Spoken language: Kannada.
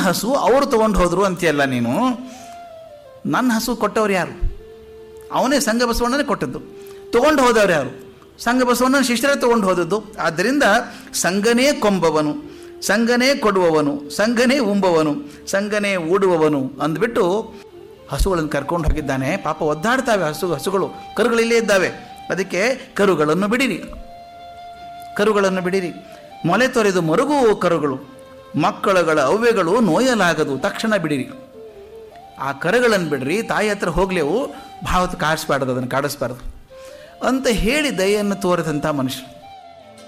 ಹಸು ಅವರು ತೊಗೊಂಡು ಹೋದರು ಅಂತೀಯಲ್ಲ ನೀನು ನನ್ನ ಹಸು ಕೊಟ್ಟವ್ರು ಯಾರು ಅವನೇ ಸಂಘ ಬಸವಣ್ಣನೇ ಕೊಟ್ಟದ್ದು ತೊಗೊಂಡು ಹೋದವ್ರು ಯಾರು ಸಂಘ ಬಸವಣ್ಣನ ಶಿಷ್ಯರೇ ತೊಗೊಂಡು ಹೋದದ್ದು ಆದ್ದರಿಂದ ಸಂಘನೇ ಕೊಂಬವನು ಸಂಘನೇ ಕೊಡುವವನು ಸಂಘನೇ ಉಂಬವನು ಸಂಘನೇ ಊಡುವವನು ಅಂದ್ಬಿಟ್ಟು ಹಸುಗಳನ್ನು ಕರ್ಕೊಂಡು ಹೋಗಿದ್ದಾನೆ ಪಾಪ ಒದ್ದಾಡ್ತಾವೆ ಹಸು ಹಸುಗಳು ಕರುಗಳಿಲ್ಲೇ ಇದ್ದಾವೆ ಅದಕ್ಕೆ ಕರುಗಳನ್ನು ಬಿಡಿರಿ ಕರುಗಳನ್ನು ಬಿಡಿರಿ ಮೊಲೆ ತೊರೆದು ಮರುಗುವ ಕರುಗಳು ಮಕ್ಕಳುಗಳ ಅವ್ಯಗಳು ನೋಯಲಾಗದು ತಕ್ಷಣ ಬಿಡಿರಿ ಆ ಕರುಗಳನ್ನು ಬಿಡ್ರಿ ತಾಯಿ ಹತ್ರ ಹೋಗ್ಲೇವು ಭಾವತ್ ಕಾಡಿಸ್ಬಾರ್ದು ಅದನ್ನು ಕಾಡಿಸ್ಬಾರ್ದು ಅಂತ ಹೇಳಿ ದಯೆಯನ್ನು ತೋರಿದಂಥ ಮನುಷ್ಯರು